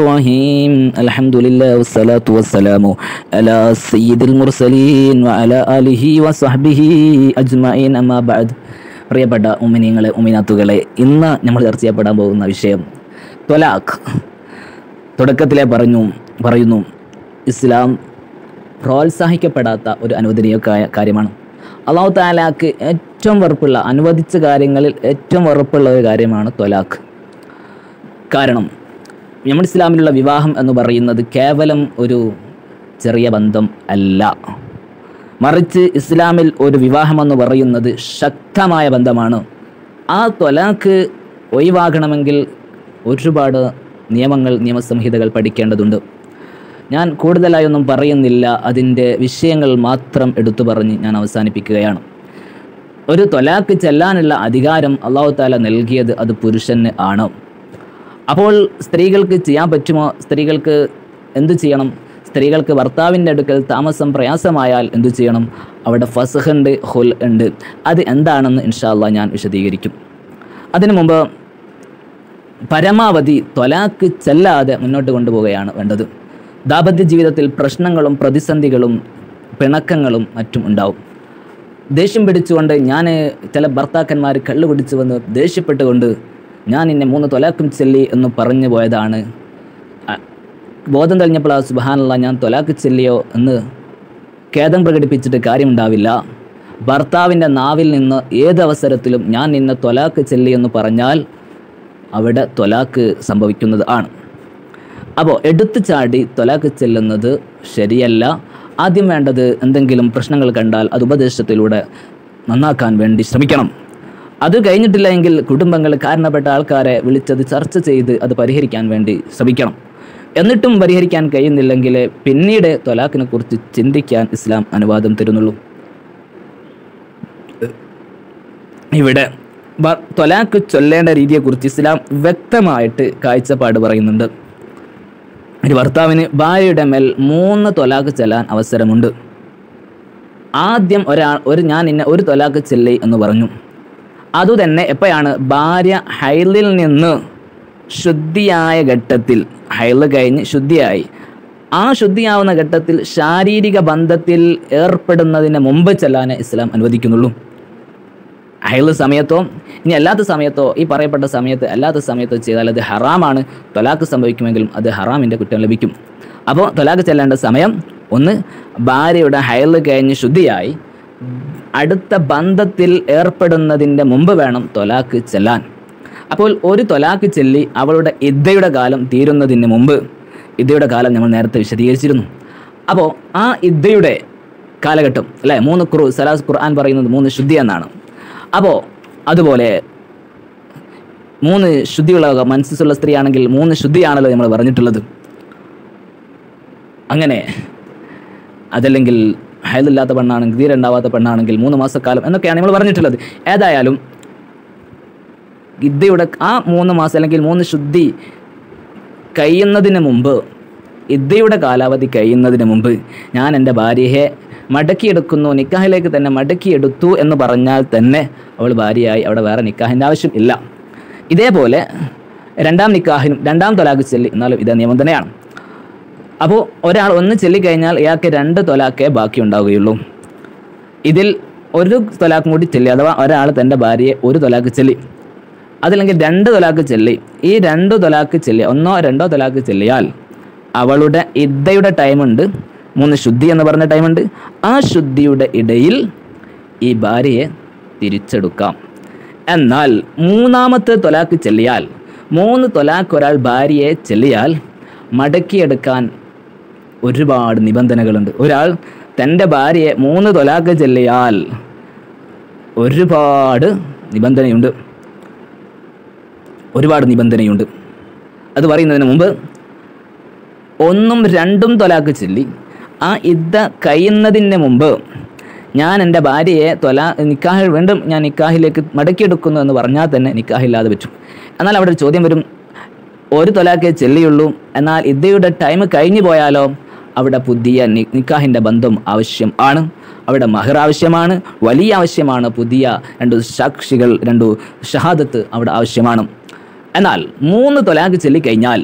الرحيم الحمد لله والصلاة والسلام على سيد المرسلين وعلى آله وصحبه أجمعين أما بعد പ്രിയപ്പെട്ട ഉമിനിയങ്ങളെ ഉമിനാത്തുകളെ ഇന്ന് നമ്മൾ ചർച്ച ചെയ്യപ്പെടാൻ പോകുന്ന വിഷയം ത്വലാഖ് തുടക്കത്തിലെ പറഞ്ഞു പറയുന്നു ഇസ്ലാം പ്രോത്സാഹിക്കപ്പെടാത്ത ഒരു അനുവദനീയമായ കാര്യമാണ് അള്ളാഹു താലാക്ക് ഏറ്റവും വെറുപ്പുള്ള അനുവദിച്ച കാര്യങ്ങളിൽ ഏറ്റവും വെറുപ്പുള്ള ഒരു കാര്യമാണ് ത്വലാഖ് കാരണം നമ്മുടെ ഇസ്ലാമിലുള്ള വിവാഹം എന്ന് പറയുന്നത് കേവലം ഒരു ചെറിയ ബന്ധം അല്ല മറിച്ച് ഇസ്ലാമിൽ ഒരു വിവാഹമെന്ന് പറയുന്നത് ശക്തമായ ബന്ധമാണ് ആ ത്വലാക്ക് ഒഴിവാകണമെങ്കിൽ ഒരുപാട് നിയമങ്ങൾ നിയമസംഹിതകൾ പഠിക്കേണ്ടതുണ്ട് ഞാൻ കൂടുതലായൊന്നും പറയുന്നില്ല അതിൻ്റെ വിഷയങ്ങൾ മാത്രം എടുത്തു പറഞ്ഞ് ഞാൻ അവസാനിപ്പിക്കുകയാണ് ഒരു ത്വലാക്ക് ചെല്ലാനുള്ള അധികാരം അള്ളാഹു താല നൽകിയത് അത് പുരുഷന് ആണ് അപ്പോൾ സ്ത്രീകൾക്ക് ചെയ്യാൻ പറ്റുമോ സ്ത്രീകൾക്ക് എന്തു ചെയ്യണം സ്ത്രീകൾക്ക് ഭർത്താവിൻ്റെ അടുക്കൽ താമസം പ്രയാസമായാൽ എന്തു ചെയ്യണം അവിടെ ഫസഹ് ഉണ്ട് ഹുൽ ഉണ്ട് അത് എന്താണെന്ന് ഇൻഷാല്ല ഞാൻ വിശദീകരിക്കും അതിനു മുമ്പ് പരമാവധി ത്വലാക്ക് ചെല്ലാതെ മുന്നോട്ട് കൊണ്ടുപോവുകയാണ് വേണ്ടത് ദാമ്പത്യ ജീവിതത്തിൽ പ്രശ്നങ്ങളും പ്രതിസന്ധികളും പിണക്കങ്ങളും മറ്റും ഉണ്ടാവും ദേഷ്യം പിടിച്ചുകൊണ്ട് ഞാൻ ചില ഭർത്താക്കന്മാർ കള്ളു കുടിച്ചു വന്ന് ദേഷ്യപ്പെട്ടുകൊണ്ട് ഞാൻ ഇന്നെ മൂന്ന് തൊലാക്കും ചെല്ലി എന്ന് പറഞ്ഞു പോയതാണ് അ- ബോധം തെളിഞ്ഞപ്പോൾ ആ സുബഹാനുള്ള ഞാൻ തൊലാക്ക് ചെല്ലിയോ എന്ന് ഖേദം പ്രകടിപ്പിച്ചിട്ട് കാര്യമുണ്ടാവില്ല ഭർത്താവിൻ്റെ നാവിൽ നിന്ന് ഏത് അവസരത്തിലും ഞാൻ നിന്നെ തൊലാക്ക് ചെല്ലി എന്ന് പറഞ്ഞാൽ അവിടെ തൊലാക്ക് സംഭവിക്കുന്നത് ആണ് അപ്പോൾ എടുത്തു ചാടി തൊലാക്ക് ചെല്ലുന്നത് ശരിയല്ല ആദ്യം വേണ്ടത് എന്തെങ്കിലും പ്രശ്നങ്ങൾ കണ്ടാൽ അത് ഉപദേശത്തിലൂടെ നന്നാക്കാൻ വേണ്ടി ശ്രമിക്കണം അത് കഴിഞ്ഞിട്ടില്ല എങ്കിൽ കുടുംബങ്ങൾ കാരണപ്പെട്ട ആൾക്കാരെ വിളിച്ചത് ചർച്ച ചെയ്ത് അത് പരിഹരിക്കാൻ വേണ്ടി ശ്രമിക്കണം എന്നിട്ടും പരിഹരിക്കാൻ കഴിയുന്നില്ലെങ്കിൽ പിന്നീട് തൊലാക്കിനെ കുറിച്ച് ചിന്തിക്കാൻ ഇസ്ലാം അനുവാദം തരുന്നുള്ളൂ ഇവിടെ ബ- ത്വലാക്ക് ചൊല്ലേണ്ട രീതിയെക്കുറിച്ച് ഇസ്ലാം വ്യക്തമായിട്ട് കാഴ്ചപ്പാട് പറയുന്നുണ്ട് ഒരു ഭർത്താവിന് ഭാര്യയുടെ മേൽ മൂന്ന് തൊലാക്ക് ചെല്ലാൻ അവസരമുണ്ട് ആദ്യം ഒരാൾ ഒരു ഞാൻ ഇന്ന ഒരു തൊലാക്ക് ചെല്ലി എന്ന് പറഞ്ഞു അതുതന്നെ എപ്പോഴാണ് ഭാര്യ ഹൈലിൽ നിന്ന് ശുദ്ധിയായ ഘട്ടത്തിൽ ഹൈല് കഴിഞ്ഞ് ശുദ്ധിയായി ആ ശുദ്ധിയാവുന്ന ഘട്ടത്തിൽ ശാരീരിക ബന്ധത്തിൽ ഏർപ്പെടുന്നതിന് മുമ്പ് ചെല്ലാനേ ഇസ്ലാം അനുവദിക്കുന്നുള്ളൂ അയല് സമയത്തോ ഇനി അല്ലാത്ത സമയത്തോ ഈ പറയപ്പെട്ട സമയത്ത് അല്ലാത്ത സമയത്തോ ചെയ്താൽ അത് ഹറാമാണ് തൊലാക്ക് സംഭവിക്കുമെങ്കിലും അത് ഹറാമിൻ്റെ കുറ്റം ലഭിക്കും അപ്പോൾ തൊലാക്ക് ചെല്ലേണ്ട സമയം ഒന്ന് ഭാര്യയുടെ ഹയല് കഴിഞ്ഞ് ശുദ്ധിയായി അടുത്ത ബന്ധത്തിൽ ഏർപ്പെടുന്നതിൻ്റെ മുമ്പ് വേണം തൊലാക്ക് ചെല്ലാൻ അപ്പോൾ ഒരു തൊലാക്ക് ചെല്ലി അവളുടെ ഇദ്ദയുടെ കാലം തീരുന്നതിന് മുമ്പ് ഇദ്ദയുടെ കാലം നമ്മൾ നേരത്തെ വിശദീകരിച്ചിരുന്നു അപ്പോൾ ആ ഇദ്ദയുടെ കാലഘട്ടം അല്ലേ മൂന്ന് ഖുറു സലാസ് ഖുർആൻ പറയുന്നത് മൂന്ന് ശുദ്ധി എന്നാണ് അപ്പോൾ അതുപോലെ മൂന്ന് ശുദ്ധിയുള്ള മനസ്സുള്ള സ്ത്രീയാണെങ്കിൽ മൂന്ന് ശുദ്ധിയാണല്ലോ നമ്മൾ പറഞ്ഞിട്ടുള്ളത് അങ്ങനെ അതല്ലെങ്കിൽ ഹയലില്ലാത്ത പെണ്ണാണെങ്കിൽ തീരെ ഉണ്ടാവാത്ത പെണ്ണാണെങ്കിൽ മൂന്ന് മാസക്കാലം എന്നൊക്കെയാണ് നമ്മൾ പറഞ്ഞിട്ടുള്ളത് ഏതായാലും ഇദ്ദയുടെ ആ മൂന്ന് മാസം അല്ലെങ്കിൽ മൂന്ന് ശുദ്ധി കഴിയുന്നതിന് മുമ്പ് ഇദ്ദയുടെ കാലാവധി കഴിയുന്നതിന് മുമ്പ് ഞാൻ എൻ്റെ ഭാര്യയെ മടക്കിയെടുക്കുന്നു നിക്കാഹിലേക്ക് തന്നെ മടക്കിയെടുത്തു എന്ന് പറഞ്ഞാൽ തന്നെ അവൾ ഭാര്യയായി അവിടെ വേറെ നിക്കാഹിൻ്റെ ആവശ്യം ഇല്ല ഇതേപോലെ രണ്ടാം നിക്കാഹിനും രണ്ടാം തൊലാഖ് ചെല്ലി എന്നാലും ഇതേ നിയമം തന്നെയാണ് അപ്പോൾ ഒരാൾ ഒന്ന് ചെല്ലിക്കഴിഞ്ഞാൽ ഇയാൾക്ക് രണ്ട് തൊലാക്കേ ബാക്കി ഉണ്ടാവുകയുള്ളൂ ഇതിൽ ഒരു തൊലാക്കും കൂടി ചെല്ലി അഥവാ ഒരാൾ തൻ്റെ ഭാര്യയെ ഒരു തൊലാക്ക് ചെല്ലി അതില്ലെങ്കിൽ രണ്ട് തൊലാക്ക് ചെല്ലി ഈ രണ്ട് തൊലാക്ക് ചെല്ലി ഒന്നോ രണ്ടോ തൊലാക്ക് ചെല്ലിയാൽ അവളുടെ ഇദ്ദയുടെ ടൈമുണ്ട് മൂന്ന് ശുദ്ധി എന്ന് പറഞ്ഞ ടൈമുണ്ട് ആ ശുദ്ധിയുടെ ഇടയിൽ ഈ ഭാര്യയെ തിരിച്ചെടുക്കാം എന്നാൽ മൂന്നാമത്തെ തൊലാക്ക് ചെല്ലിയാൽ മൂന്ന് തൊലാക്ക് ഒരാൾ ഭാര്യയെ ചെല്ലിയാൽ മടക്കിയെടുക്കാൻ ഒരുപാട് നിബന്ധനകളുണ്ട് ഒരാൾ തൻ്റെ ഭാര്യയെ മൂന്ന് തൊലാക്ക് ചെല്ലിയാൽ ഒരുപാട് നിബന്ധനയുണ്ട് ഒരുപാട് നിബന്ധനയുണ്ട് അത് പറയുന്നതിന് മുമ്പ് ഒന്നും രണ്ടും തൊലാക്ക് ചൊല്ലി ആ ഇദ്ദ കഴിയുന്നതിന് മുമ്പ് ഞാൻ എൻ്റെ ഭാര്യയെ തൊലാ നിക്കാഹിൽ വീണ്ടും ഞാൻ നിക്കാഹിലേക്ക് മടക്കിയെടുക്കുന്നു എന്ന് പറഞ്ഞാൽ തന്നെ നിക്കാഹില്ലാതെ പറ്റും എന്നാൽ അവിടെ ഒരു ചോദ്യം വരും ഒരു തൊലാക്കേ ചെല്ലിയുള്ളൂ എന്നാൽ ഇദ്ദയുടെ ടൈം കഴിഞ്ഞു പോയാലോ അവിടെ പുതിയ നി നിക്കാഹിൻ്റെ ബന്ധം ആവശ്യം ആണ് അവിടെ മഹർ ആവശ്യമാണ് വലിയ ആവശ്യമാണ് പുതിയ രണ്ട് സാക്ഷികൾ രണ്ടു ഷഹാദത്ത് അവിടെ ആവശ്യമാണ് എന്നാൽ മൂന്ന് തൊലാഖ് ചൊല്ലിക്കഴിഞ്ഞാൽ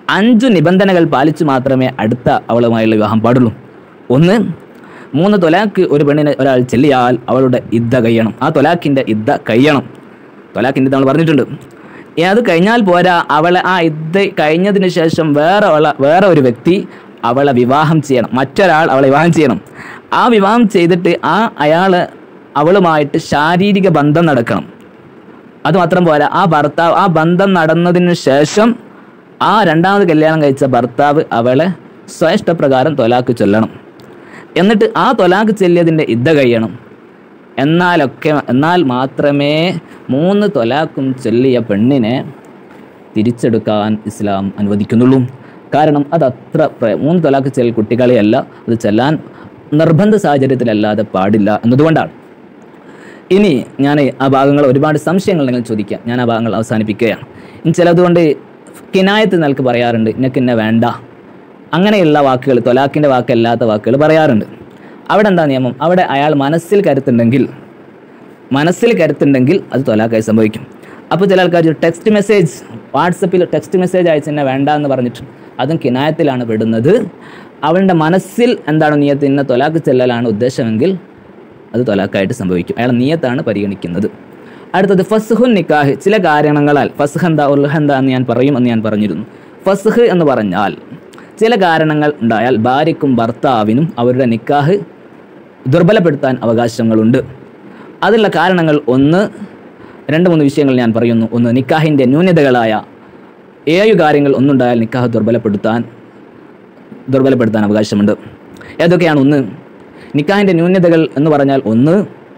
അഞ്ചു നിബന്ധനകൾ പാലിച്ചു മാത്രമേ അടുത്ത അവളുമായുള്ള വിവാഹം പാടുള്ളൂ ഒന്ന് മൂന്ന് തൊലാക്ക് ഒരു പെണ്ണിനെ ഒരാൾ ചെല്ലിയാൽ അവളുടെ ഇദ്ദ കഴിയണം ആ തൊലാക്കിൻ്റെ ഇദ്ദ കഴിയണം തൊലാക്കിൻ്റെ നമ്മൾ പറഞ്ഞിട്ടുണ്ട് ഇനി അത് കഴിഞ്ഞാൽ പോരാ അവളെ ആ ഇദ്ദ കഴിഞ്ഞതിന് ശേഷം വേറെ ഉള്ള വേറെ ഒരു വ്യക്തി അവളെ വിവാഹം ചെയ്യണം മറ്റൊരാൾ അവളെ വിവാഹം ചെയ്യണം ആ വിവാഹം ചെയ്തിട്ട് ആ അയാൾ അവളുമായിട്ട് ശാരീരിക ബന്ധം നടക്കണം അതുമാത്രം പോരാ ആ ഭർത്താവ് ആ ബന്ധം നടന്നതിന് ശേഷം ആ രണ്ടാമത് കല്യാണം കഴിച്ച ഭർത്താവ് അവളെ സ്വയിഷ്ടപ്രകാരം തൊലാക്ക് ചൊല്ലണം എന്നിട്ട് ആ തൊലാക്ക് ചെല്ലിയതിൻ്റെ ഇദ്ദ കഴിയണം എന്നാലൊക്കെ എന്നാൽ മാത്രമേ മൂന്ന് തൊലാക്കും ചൊല്ലിയ പെണ്ണിനെ തിരിച്ചെടുക്കാൻ ഇസ്ലാം അനുവദിക്കുന്നുള്ളൂ കാരണം അത് അത്ര പ്ര- മൂന്ന് തൊലാക്ക് ചെൽ കുട്ടികളെയല്ല അത് ചെല്ലാൻ നിർബന്ധ സാഹചര്യത്തിലല്ലാതെ പാടില്ല എന്നതുകൊണ്ടാണ് ഇനി ഞാൻ ആ ഭാഗങ്ങൾ ഒരുപാട് സംശയങ്ങൾ നിങ്ങൾ ചോദിക്കാം ഞാൻ ആ ഭാഗങ്ങൾ അവസാനിപ്പിക്കുകയാണ് ഇനി ചിലതുകൊണ്ട് കിനായത്ത് നിനക്ക് പറയാറുണ്ട് നിനക്ക് എന്നെ വേണ്ട അങ്ങനെയുള്ള വാക്കുകൾ തൊലാക്കിൻ്റെ വാക്കല്ലാത്ത വാക്കുകൾ പറയാറുണ്ട് അവിടെ എന്താ നിയമം അവിടെ അയാൾ മനസ്സിൽ കരുത്തുണ്ടെങ്കിൽ മനസ്സിൽ കരുത്തുണ്ടെങ്കിൽ അത് തൊലാക്കായി സംഭവിക്കും അപ്പോൾ ചില ആൾക്കാർ ടെക്സ്റ്റ് മെസ്സേജ് വാട്സപ്പിൽ ടെക്സ്റ്റ് മെസ്സേജ് അയച്ച് എന്നെ വേണ്ട എന്ന് പറഞ്ഞിട്ട് അതും കിനായത്തിലാണ് പെടുന്നത് അവളുടെ മനസ്സിൽ എന്താണ് നീയത്ത് ഇന്ന തൊലാക്ക് ചെല്ലലാണ് ഉദ്ദേശമെങ്കിൽ അത് തൊലാക്കായിട്ട് സംഭവിക്കും അയാൾ നീയത്താണ് പരിഗണിക്കുന്നത് അടുത്തത് ഫസ്ഹുൻ നിക്കാഹ് ചില കാരണങ്ങളാൽ ഫസ്ഹ് എന്താ ഉൽഹ എന്താ എന്ന് ഞാൻ പറയും എന്ന് ഞാൻ പറഞ്ഞിരുന്നു ഫസ്ഹ് എന്ന് പറഞ്ഞാൽ ചില കാരണങ്ങൾ ഉണ്ടായാൽ ഭാര്യയ്ക്കും ഭർത്താവിനും അവരുടെ നിക്കാഹ് ദുർബലപ്പെടുത്താൻ അവകാശങ്ങളുണ്ട് അതിനുള്ള കാരണങ്ങൾ ഒന്ന് രണ്ട് മൂന്ന് വിഷയങ്ങൾ ഞാൻ പറയുന്നു ഒന്ന് നിക്കാഹിൻ്റെ ന്യൂനതകളായ ഏഴു കാര്യങ്ങൾ ഒന്നുണ്ടായാൽ നിക്കാഹ് ദുർബലപ്പെടുത്താൻ ദുർബലപ്പെടുത്താൻ അവകാശമുണ്ട് ഏതൊക്കെയാണ് ഒന്ന് നിക്കാഹിൻ്റെ ന്യൂനതകൾ എന്ന് പറഞ്ഞാൽ ഒന്ന്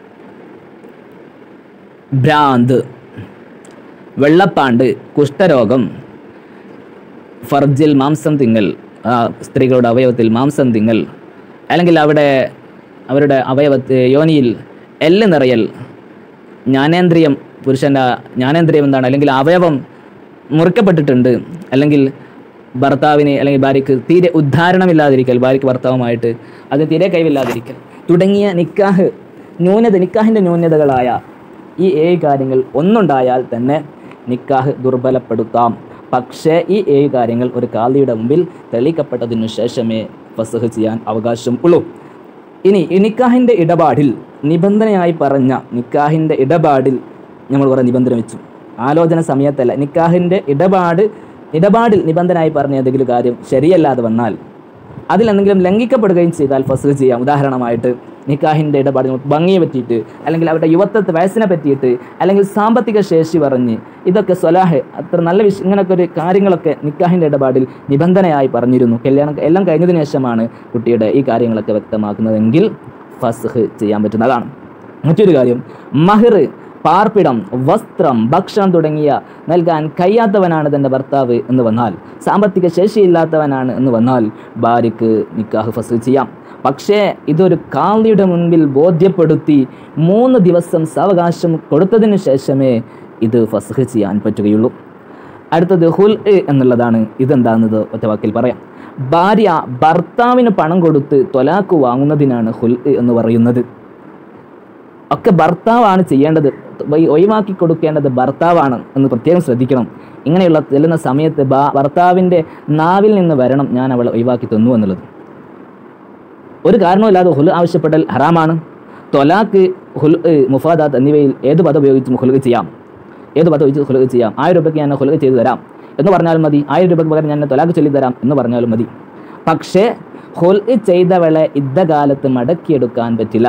ഭ്രാന്ത് വെള്ളപ്പാണ്ട് കുഷ്ഠരോഗം ഫർജിൽ മാംസം തിങ്ങൽ ആ, സ്ത്രീകളുടെ അവയവത്തിൽ മാംസം തിങ്ങൽ അല്ലെങ്കിൽ അവിടെ അവരുടെ അവയവത്ത് യോനിയിൽ എല്ല് നിറയൽ ജ്ഞാനേന്ദ്രിയം പുരുഷൻ്റെ ജ്ഞാനേന്ദ്രിയം എന്താണ് അല്ലെങ്കിൽ അവയവം മുറിക്കപ്പെട്ടിട്ടുണ്ട് അല്ലെങ്കിൽ ഭർത്താവിന് അല്ലെങ്കിൽ ഭാര്യയ്ക്ക് തീരെ ഉദ്ധാരണമില്ലാതിരിക്കൽ ഭാര്യയ്ക്ക് ഭർത്താവുമായിട്ട് അതിന് തീരെ കഴിവില്ലാതിരിക്കൽ തുടങ്ങിയ നിക്കാഹ് ന്യൂനത നിക്കാഹിൻ്റെ ന്യൂനതകളായ ഈ ഏഴ് കാര്യങ്ങൾ ഒന്നുണ്ടായാൽ തന്നെ നിക്കാഹ് ദുർബലപ്പെടുത്താം പക്ഷേ ഈ ഏഴ് കാര്യങ്ങൾ ഒരു കാളിയുടെ മുമ്പിൽ തെളിയിക്കപ്പെട്ടതിനു ശേഷമേ ഫസഹ് ചെയ്യാൻ അവകാശം ഉള്ളൂ ഇനി ഈ നിക്കാഹിൻ്റെ ഇടപാടിൽ നിബന്ധനയായി പറഞ്ഞ നിക്കാഹിൻ്റെ ഇടപാടിൽ നമ്മൾ കുറേ നിബന്ധന വെച്ചു ആലോചന സമയത്തല്ല നിക്കാഹിൻ്റെ ഇടപാട് ഇടപാടിൽ നിബന്ധനയായി പറഞ്ഞ ഏതെങ്കിലും കാര്യം ശരിയല്ലാതെ വന്നാൽ അതിൽ എന്തെങ്കിലും ലംഘിക്കപ്പെടുകയും ചെയ്താൽ ഫസഹ് ചെയ്യാം ഉദാഹരണമായിട്ട് നിക്കാഹിൻ്റെ ഇടപാട് നമുക്ക് ഭംഗിയെ പറ്റിയിട്ട് അല്ലെങ്കിൽ അവരുടെ യുവത്വത്തെ വയസ്സിനെ പറ്റിയിട്ട് അല്ലെങ്കിൽ സാമ്പത്തിക ശേഷി പറഞ്ഞ് ഇതൊക്കെ സ്വലാഹ് അത്ര നല്ല വിഷ ഇങ്ങനൊക്കെ ഒരു കാര്യങ്ങളൊക്കെ നിക്കാഹിൻ്റെ ഇടപാടിൽ നിബന്ധനയായി പറഞ്ഞിരുന്നു കല്യാണം എല്ലാം കഴിഞ്ഞതിന് ശേഷമാണ് കുട്ടിയുടെ ഈ കാര്യങ്ങളൊക്കെ വ്യക്തമാക്കുന്നതെങ്കിൽ ഫസഹ് ചെയ്യാൻ പറ്റുന്നതാണ് മറ്റൊരു കാര്യം മഹർ പാർപ്പിടം വസ്ത്രം ഭക്ഷണം തുടങ്ങിയ നൽകാൻ കഴിയാത്തവനാണ് തൻ്റെ ഭർത്താവ് എന്ന് വന്നാൽ സാമ്പത്തിക ശേഷിയില്ലാത്തവനാണ് എന്ന് വന്നാൽ ഭാര്യയ്ക്ക് നിക്കാഹ് ഫസൽ ചെയ്യാം പക്ഷേ ഇതൊരു കാളിയുടെ മുൻപിൽ ബോധ്യപ്പെടുത്തി മൂന്ന് ദിവസം സാവകാശം കൊടുത്തതിന് ശേഷമേ ഇത് ഫസഹ് ചെയ്യാൻ പറ്റുകയുള്ളൂ അടുത്തത് ഹുൽ എന്നുള്ളതാണ് ഇതെന്താണെന്നത് ഒറ്റ വാക്കിൽ പറയാം ഭാര്യ ഭർത്താവിന് പണം കൊടുത്ത് തൊലാക്ക് വാങ്ങുന്നതിനാണ് ഹുൽ എന്ന് പറയുന്നത് ഒക്കെ ഭർത്താവാണ് ചെയ്യേണ്ടത് വൈ- ഒഴിവാക്കി കൊടുക്കേണ്ടത് ഭർത്താവാണ് എന്ന് പ്രത്യേകം ശ്രദ്ധിക്കണം ഇങ്ങനെയുള്ള ചെല്ലുന്ന സമയത്ത് ഭാ- ഭർത്താവിൻ്റെ നാവിൽ നിന്ന് വരണം ഞാൻ അവളെ ഒഴിവാക്കി തന്നു എന്നുള്ളത് ഒരു കാരണവുമില്ലാതെ ഹുൽ ആവശ്യപ്പെടൽ ഹറാമാണ് തൊലാക്ക് ഹുൽ മുഫാദാത്ത് എന്നിവയിൽ ഏത് പദം ഉപയോഗിച്ചും ഹുലുക ചെയ്യാം ഏത് പദം ഉപയോഗിച്ച് ഹുലുക ചെയ്യാം ആയിരം രൂപയ്ക്ക് ഞാൻ ഹുലുക ചെയ്തു തരാം എന്ന് പറഞ്ഞാലും മതി ആയിരം രൂപയ്ക്ക് പകരം ഞാൻ തൊലാക്ക് ചൊല്ലി തരാം എന്ന് പറഞ്ഞാലും മതി പക്ഷേ ഹുൽ ചെയ്തവളെ യുദ്ധകാലത്ത് മടക്കിയെടുക്കാൻ പറ്റില്ല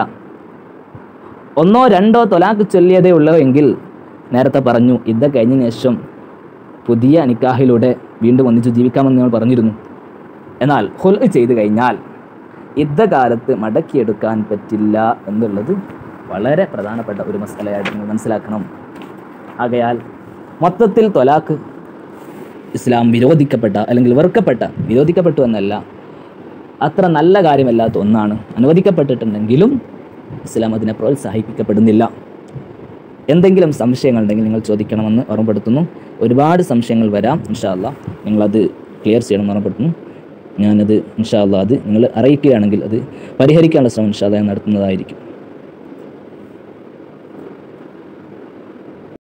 ഒന്നോ രണ്ടോ തൊലാക്ക് ചൊല്ലിയതേ ഉള്ളൂ എങ്കിൽ നേരത്തെ പറഞ്ഞു യുദ്ധ കഴിഞ്ഞതിന് ശേഷം പുതിയ നിക്കാഹിലൂടെ വീണ്ടും ഒന്നിച്ച് ജീവിക്കാമെന്ന് നമ്മൾ പറഞ്ഞിരുന്നു എന്നാൽ ഹുൽ ചെയ്ത് കഴിഞ്ഞാൽ യുദ്ധകാലത്ത് മടക്കിയെടുക്കാൻ പറ്റില്ല എന്നുള്ളത് വളരെ പ്രധാനപ്പെട്ട ഒരു മസലയായിട്ട് നിങ്ങൾ മനസ്സിലാക്കണം ആകയാൽ മൊത്തത്തിൽ തൊലാക്ക് ഇസ്ലാം വിരോധിക്കപ്പെട്ട അല്ലെങ്കിൽ വെറുക്കപ്പെട്ട വിരോധിക്കപ്പെട്ടു എന്നല്ല അത്ര നല്ല കാര്യമല്ലാത്ത ഒന്നാണ് അനുവദിക്കപ്പെട്ടിട്ടുണ്ടെങ്കിലും ഇസ്ലാം അതിനെ പ്രോത്സാഹിപ്പിക്കപ്പെടുന്നില്ല എന്തെങ്കിലും സംശയങ്ങളുണ്ടെങ്കിൽ നിങ്ങൾ ചോദിക്കണമെന്ന് ഓർമ്മപ്പെടുത്തുന്നു ഒരുപാട് സംശയങ്ങൾ വരാം ഇൻഷാല്ല നിങ്ങളത് ക്ലിയർ ചെയ്യണമെന്ന് ഓർമ്മപ്പെടുത്തുന്നു ഞാനത് ഇൻഷാല്ല അത് നിങ്ങൾ അറിയിക്കുകയാണെങ്കിൽ അത് പരിഹരിക്കാനുള്ള ശ്രമം ഇൻഷാല്ല ഞാൻ നടത്തുന്നതായിരിക്കും